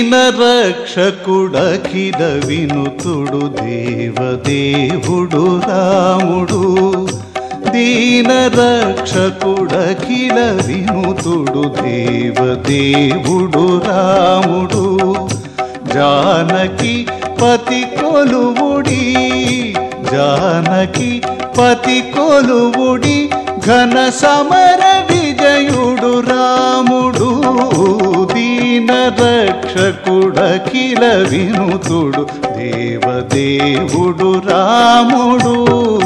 దీన రక్షకుడఖిల వినుతుడు దేవదేవుడు రాముడు దీన రక్షకుడఖిల వినుతుడు దేవదేవుడు రాముడు జానకి పతి కొలువుడి జానకి పతి కొలువుడి ఘన సమర విజయుడు రాముడు దీన రక్షకుడఖిల వినుతుడు దేవదేవుడు రాముడు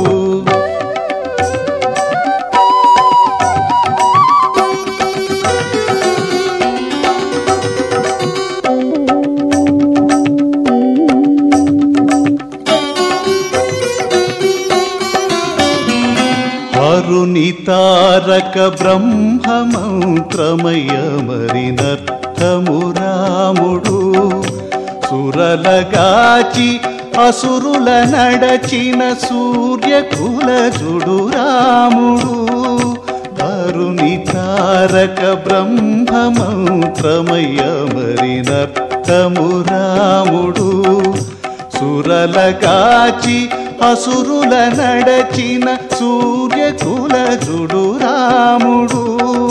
వరుని తారక బ్రహ్మమంత్రమయ మరినర్థము రాముడు సురలగాచి అసురుల నడచిన సూర్యకులజుడు రాముడు వరుని తారక బ్రహ్మమంత్రమయ మరినర్థము రాముడు సురలగాచి అసురుల నడచిన సూర్యకులజుడు రాముడు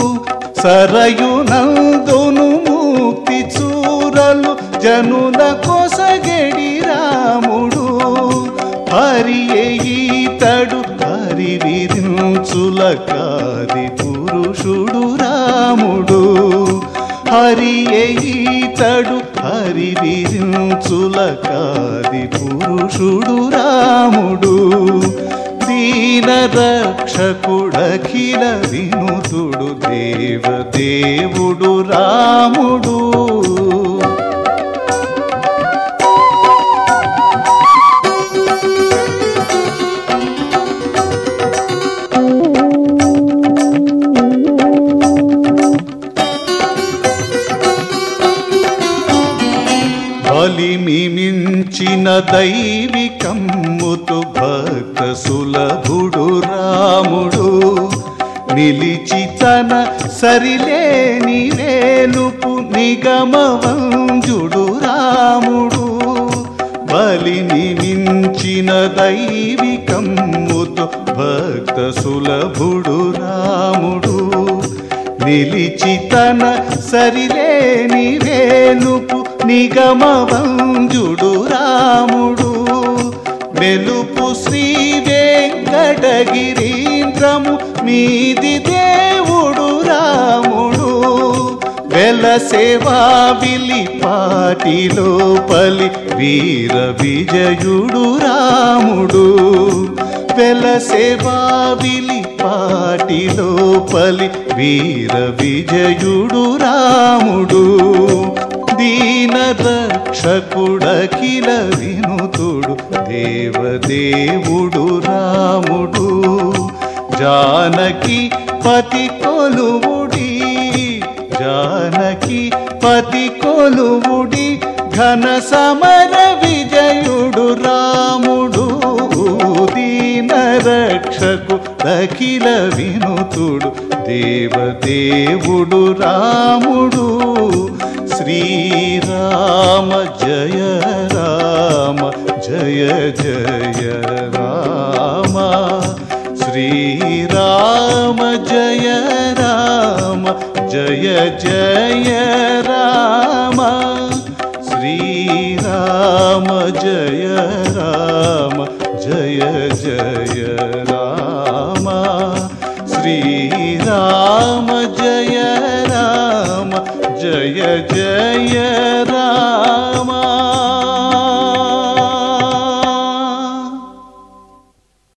సరయునందును ముక్తి చూరలు జనుల కొసగెడి రాముడు హరి ఈతడు హరి విరించుల కాది పురుషుడు రాముడు హరి ఈతడు హరి విరించుల కాది పురుషుడు రాముడు దీన రక్షకుడఖిల వినుతుడు దేవదేవుడు రాముడు బలిమి మించిన దైవికమ్ముతు భక్త సులభుడు రాముడు నిలిచి తన సరిలేని వేలుపు నిగమవంజుడు రాముడు బలిని మించిన దైవికమ్ముతు భక్త సులభుడు రాముడు నిలిచి తన సరిలేని వేలుపు నిగమవంజుడు రాముడు మెలుపు శ్రీ వెంకటగిరీంద్రము మీది దేవుడు రాముడు వెల సేవా విలి పాటిలో పలి వీర విజయుడు రాముడు వెల సేవా విలి పాటిలో పలి వీర విజయుడు రాముడు దీన రక్షకుడఖిల వినుతుడు దేవదేవుడు రాముడు జానకి పతి కొలువుడి జానకి పతి కొలువుడి ఘన సమర విజయుడు రాముడు దీన రక్షకు అఖిల వినుతుడు దేవదేవుడు రాముడు శ్రీరామ జయ రామ జయ జయ రామ శ్రీరామ జయ రామ జయ జయ రామ శ్రీరామ జయ రామ జయ జయ రామ శ్రీరామ జయ రామ జయ జయ రామ